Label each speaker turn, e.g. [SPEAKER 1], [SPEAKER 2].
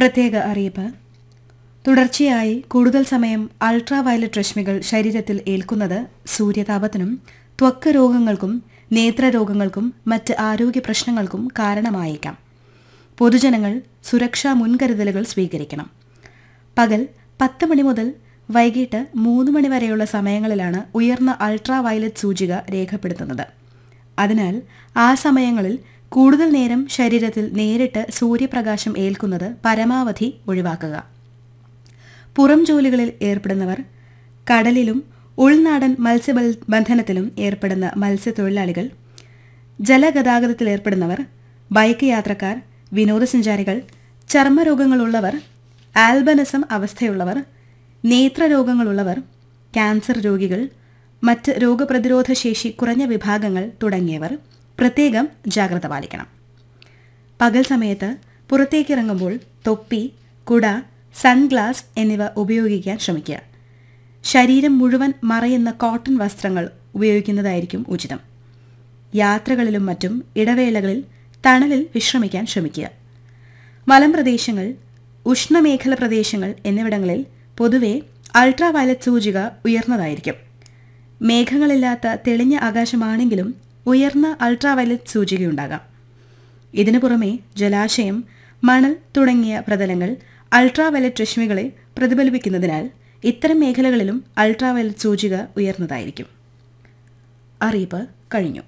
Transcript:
[SPEAKER 1] പ്രത്യേക അറിയിപ്പ് തുടർച്ചയായി കൂടുതൽ സമയം അൾട്രാ വയലറ്റ് രശ്മികൾ ശരീരത്തിൽ ഏൽക്കുന്നത് സൂര്യതാപത്തിനും ത്വക്ക് രോഗങ്ങൾക്കും നേത്രരോഗങ്ങൾക്കും മറ്റ് ആരോഗ്യ പ്രശ്നങ്ങൾക്കും കാരണമായേക്കാം പൊതുജനങ്ങൾ സുരക്ഷാ മുൻകരുതലുകൾ സ്വീകരിക്കണം പകൽ പത്ത് മണി മുതൽ വൈകിട്ട് മൂന്ന് മണി വരെയുള്ള സമയങ്ങളിലാണ് ഉയർന്ന അൾട്രാ വയലറ്റ് സൂചിക രേഖപ്പെടുത്തുന്നത് അതിനാൽ ആ സമയങ്ങളിൽ കൂടുതൽ നേരം ശരീരത്തിൽ നേരിട്ട് സൂര്യപ്രകാശം ഏൽക്കുന്നത് പരമാവധി ഒഴിവാക്കുക പുറം ജോലികളിൽ ഏർപ്പെടുന്നവർ കടലിലും ഉൾനാടൻ മത്സ്യബന്ധനത്തിലും ഏർപ്പെടുന്ന മത്സ്യത്തൊഴിലാളികൾ ജലഗതാഗതത്തിൽ ഏർപ്പെടുന്നവർ ബൈക്ക് യാത്രക്കാർ വിനോദസഞ്ചാരികൾ ചർമ്മരോഗങ്ങളുള്ളവർ ആൽബനസം അവസ്ഥയുള്ളവർ നേത്രരോഗങ്ങളുള്ളവർ ക്യാൻസർ രോഗികൾ മറ്റ് രോഗപ്രതിരോധ ശേഷി കുറഞ്ഞ വിഭാഗങ്ങൾ തുടങ്ങിയവർ പ്രത്യേകം ജാഗ്രത പാലിക്കണം പകൽ സമയത്ത് പുറത്തേക്കിറങ്ങുമ്പോൾ തൊപ്പി കുട സൺഗ്ലാസ് എന്നിവ ഉപയോഗിക്കാൻ ശ്രമിക്കുക ശരീരം മുഴുവൻ മറയുന്ന കോട്ടൺ വസ്ത്രങ്ങൾ ഉപയോഗിക്കുന്നതായിരിക്കും ഉചിതം യാത്രകളിലും മറ്റും ഇടവേളകളിൽ തണലിൽ വിശ്രമിക്കാൻ ശ്രമിക്കുക മലമ്പ്രദേശങ്ങൾ ഉഷ്ണമേഖല പ്രദേശങ്ങൾ എന്നിവിടങ്ങളിൽ പൊതുവെ അൾട്രാ വയലറ്റ് സൂചിക ഉയർന്നതായിരിക്കും മേഘങ്ങളില്ലാത്ത തെളിഞ്ഞ ആകാശമാണെങ്കിലും ഉയർന്ന അൾട്രാ വയലറ്റ് സൂചികയുണ്ടാകാം ഇതിനു പുറമെ ജലാശയം മണൽ തുടങ്ങിയ പ്രതലങ്ങൾ അൾട്രാ വയലറ്റ് രശ്മികളെ പ്രതിഫലിപ്പിക്കുന്നതിനാൽ ഇത്തരം മേഖലകളിലും അൾട്രാ വയലറ്റ് സൂചിക ഉയർന്നതായിരിക്കും അറിയിപ്പ് കഴിഞ്ഞു